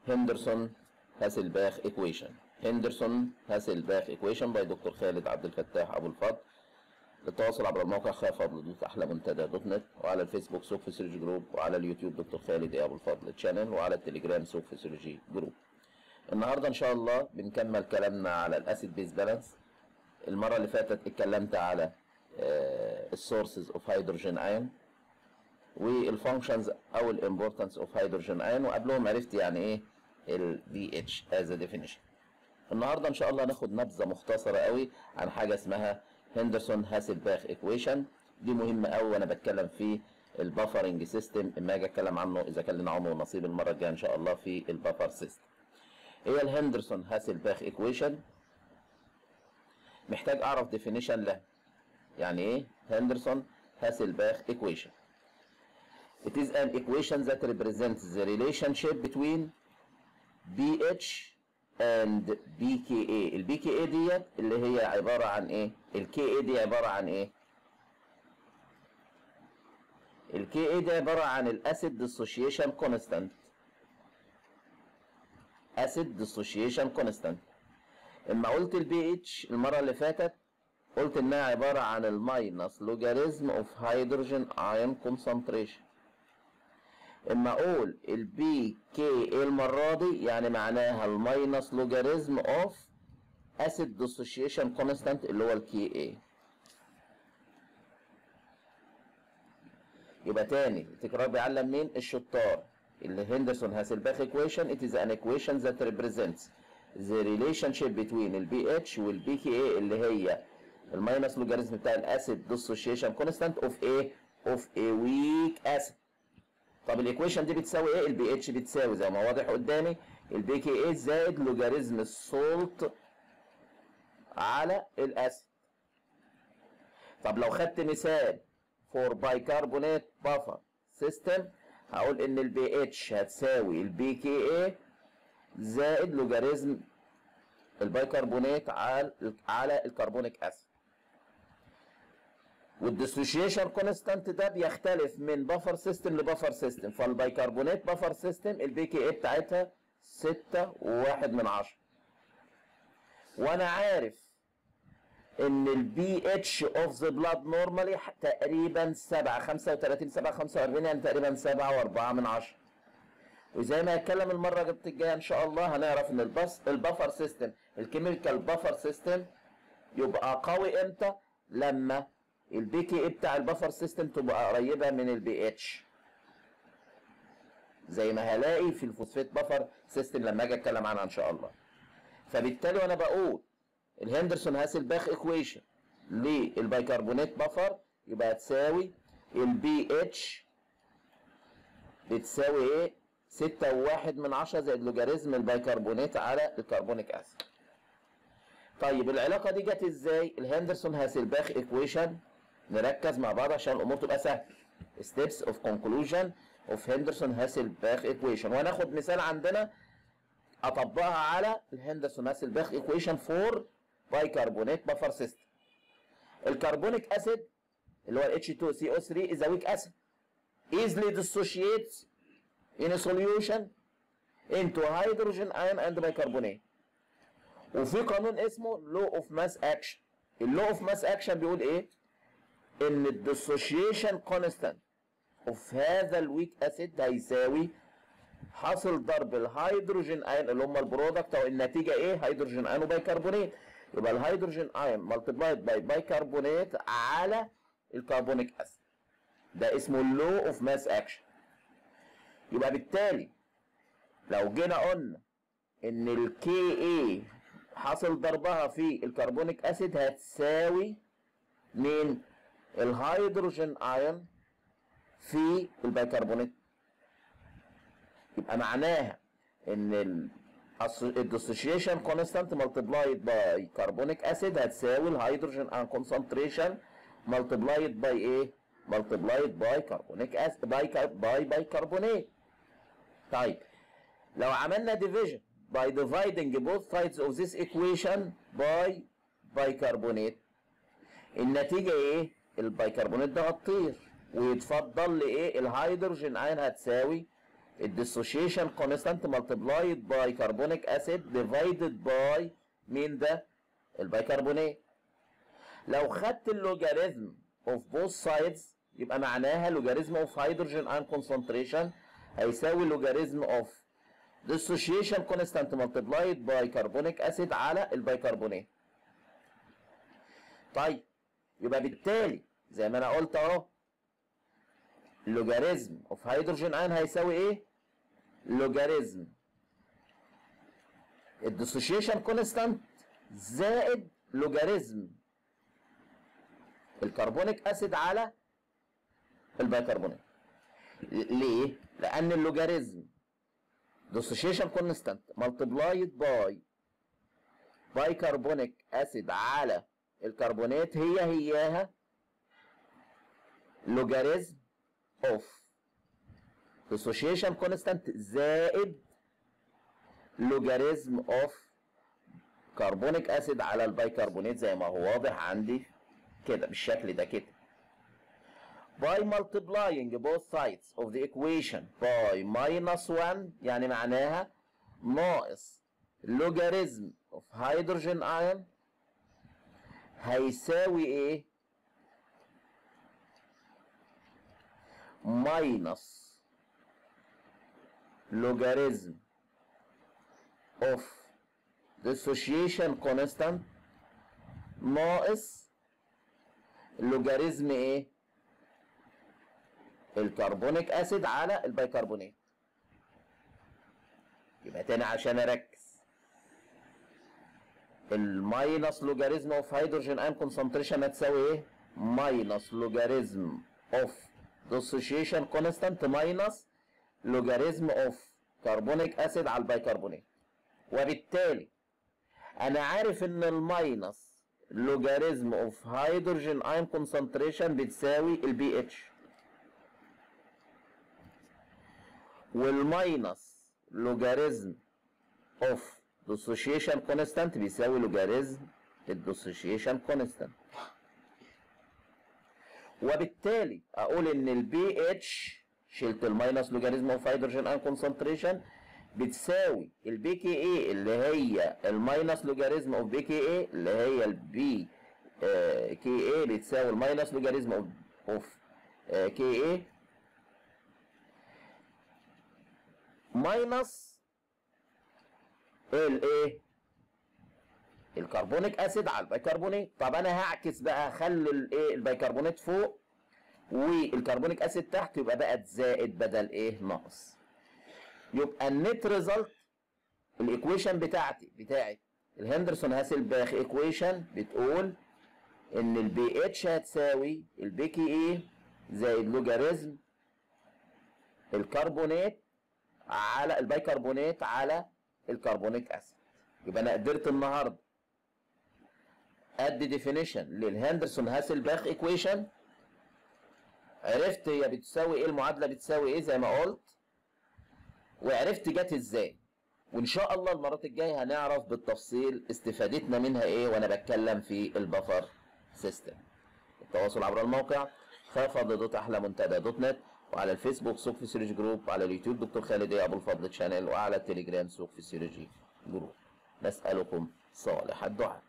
هندرسون هاسلباخ ايكويشن هندرسون هاسلباخ ايكويشن باي دكتور خالد عبد الفتاح ابو الفضل للتواصل عبر الموقع خاف فضل دوت احلى منتدى دوت نت وعلى الفيسبوك سوق فيسيولوجي جروب وعلى اليوتيوب دكتور خالد ابو الفضل تشانل وعلى التليجرام سوق فيسيولوجي جروب النهارده ان شاء الله بنكمل كلامنا على الاسيد بيز بالانس المره اللي فاتت اتكلمت على السورسز اوف هيدروجين ايون والفانكشنز او الامبورتنس اوف هيدروجين ايون وقبلهم عرفت يعني ايه ال اتش از ديفينيشن النهارده ان شاء الله هناخد نبذه مختصره قوي عن حاجه اسمها هندرسون هاسلباخ ايكويشن دي مهمه قوي وانا بتكلم في البافرنج سيستم اما اجي اتكلم عنه اذا كان لنا عمر ونصيب المره الجايه ان شاء الله في البافر سيستم هي الهندرسون هاسلباخ ايكويشن محتاج اعرف ديفينيشن لها يعني ايه هندرسون هاسلباخ equation it is an equation that represents the relationship between BH and BKA ال BKA ديت اللي هي عبارة عن ايه ال KA دي عبارة عن ايه ال KA دي عبارة عن ال acid dissociation constant acid dissociation constant اما قلت ال BH المرة اللي فاتت قلت انها عبارة عن الماينس لوجاريزم اوف هيدروجين ايون كونسنتريشن اما اقول البي كي المرة دي يعني معناها الماينس لوجاريزم اوف اسيد ديسوشيشن كونستانت اللي هو الكي اي يبقى تاني التكرار بيعلم مين الشطار اللي هندرسون هاسلباخ ايكويشن it is an equation that represents the relationship between البي اتش والبي كي اي اللي هي الماينس لوجاريزم بتاع الاسيد ديسوشيشن كونستانت اوف ايه اوف اي ويك اسيد طب الايكويشن دي بتساوي ايه البي اتش بتساوي زي ما واضح قدامي البي كي اي زائد لوجاريزم السولت على الاسيد طب لو خدت مثال فور بايكربونات بافر سيستم هقول ان البي اتش هتساوي البي كي اي زائد لوجاريزم البايكربونات على على الكربونيك اسيد والديسوشيشن كونستانت ده بيختلف من بفر سيستم لبفر سيستم فالبيكربونات بفر سيستم البي كي اي بتاعتها 6 وواحد من عشرة وانا عارف ان البي اتش اوف ذا بلاد نورمالي تقريبا 7 35 7 45 يعني تقريبا 7 و4 من عشرة وزي ما هتكلم المره الجايه ان شاء الله هنعرف ان البس البفر سيستم الكيميكال بفر سيستم يبقى قوي امتى لما البي كي اي بتاع البفر سيستم تبقى قريبه من البي اتش زي ما هلاقي في الفوسفات بفر سيستم لما اجي اتكلم عنها ان شاء الله فبالتالي وانا بقول الهندرسون هاسلباخ ايكويشن للبيكربونات بفر يبقى هتساوي البي اتش بتساوي ايه 6 وواحد من عشرة زائد لوجاريزم البيكربونات على الكربونيك اسيد طيب العلاقة دي جت ازاي الهندرسون هاسلباخ ايكويشن نركز مع بعض عشان الامور تبقى سهله steps of conclusion of هندرسون هاسلباخ ايكويشن وهناخد مثال عندنا اطبقها على الهندرسون هاسلباخ ايكويشن فور بايكربونات بفر سيستم الكربونيك اسيد اللي هو ال H2CO3 is a weak acid easily dissociates in a solution into hydrogen ion and bicarbonate وفي قانون اسمه لو اوف ماس اكشن اللو اوف ماس اكشن بيقول ايه ان الديسوشيشن كونستانت اوف هذا الويك اسيد هيساوي حاصل ضرب الهيدروجين ايون اللي هم البرودكت او النتيجه ايه هيدروجين ايون وبيكربونات يبقى الهيدروجين ايون ملتبلايد باي بايكربونات على الكربونيك اسيد ده اسمه اللو اوف ماس اكشن يبقى بالتالي لو جينا قلنا ان الكي اي حاصل ضربها في الكربونيك اسيد هتساوي من الهيدروجين ايون في البيكربونات يبقى معناها ان الديسوشيشن كونستانت ملتبلايد باي كربونيك اسيد هتساوي الهيدروجين ايون كونسنتريشن ملتبلايد باي ايه ملتبلايد باي كربونيك اسيد باي باي بايكربونات طيب لو عملنا ديفيجن by dividing both sides of this equation by bicarbonate النتيجة ايه؟ البيكربونات ده هتطير ويتفضل لي ايه؟ الهيدروجين ايون هتساوي الديسوشيشن كونستانت ملتبلايد باي كربونيك اسيد ديفايدد باي مين ده البيكربونات لو خدت اللوجاريثم اوف بوث سايدز يبقى معناها لوجاريثم اوف هيدروجين ايون كونسنتريشن هيساوي لوجاريثم اوف dissociation constant multiplied by carbonic acid على البيكربونات طيب يبقى بالتالي زي ما انا قلت اهو لوجاريزم اوف هيدروجين ايون هيساوي ايه لوجاريزم الديسوشيشن كونستانت زائد لوجاريزم الكربونيك اسيد على البيكربونات ليه لان اللوجاريزم dissociation constant multiplied by bicarbonic acid على الكربونات هي هياها logarithm of dissociation constant زائد logarithm of carbonic acid على البيكربونات زي ما هو واضح عندي كده بالشكل ده كده by multiplying both sides of the equation by minus 1 يعني معناها ناقص logarithm of hydrogen ion هيساوي ايه minus logarithm of dissociation constant ناقص logarithm ايه الكربونيك اسيد على البيكربونات يبقى تاني عشان اركز الماينس لوجاريزم اوف هيدروجين ايون كونسنتريشن هتساوي ايه ماينس لوجاريزم اوف dissociation كونستانت ماينس لوجاريزم اوف كربونيك اسيد على البيكربونات وبالتالي انا عارف ان الماينس لوجاريزم اوف هيدروجين ايون كونسنتريشن بتساوي البي اتش والماينس لوجاريزم اوف dissociation كونستانت بيساوي لوجاريزم الديسوشيشن كونستانت وبالتالي اقول ان البي اتش شلت الماينس لوجاريزم اوف هيدروجين ايون كونسنتريشن بتساوي البي كي اي اللي هي الماينس لوجاريزم اوف بي كي اي اللي هي البي كي اي بتساوي الماينس لوجاريزم اوف اوف كي اي ماينس الايه الكربونيك اسيد على البيكربونات طب انا هعكس بقى اخلي الايه البيكربونات فوق والكربونيك اسيد تحت يبقى بقت زائد بدل ايه ناقص يبقى النت ريزلت الايكويشن بتاعتي بتاعت الهندرسون هاسلباخ ايكويشن بتقول ان البي اتش هتساوي البي كي اي زائد لوجاريزم الكربونات على البيكربونات على الكربونيك اسيد يبقى انا قدرت النهارده ادي ديفينيشن للهندرسون هاسلباخ ايكويشن عرفت هي بتساوي ايه المعادله بتساوي ايه زي ما قلت وعرفت جت ازاي وان شاء الله المرات الجايه هنعرف بالتفصيل استفادتنا منها ايه وانا بتكلم في البفر سيستم التواصل عبر الموقع خافض دوت احلى منتدى دوت نت وعلى الفيسبوك سوق فيسيولوجي جروب وعلى اليوتيوب دكتور خالد ايه ابو الفضل تشانل وعلى التليجرام سوق فيسيولوجي جروب نسالكم صالح الدعاء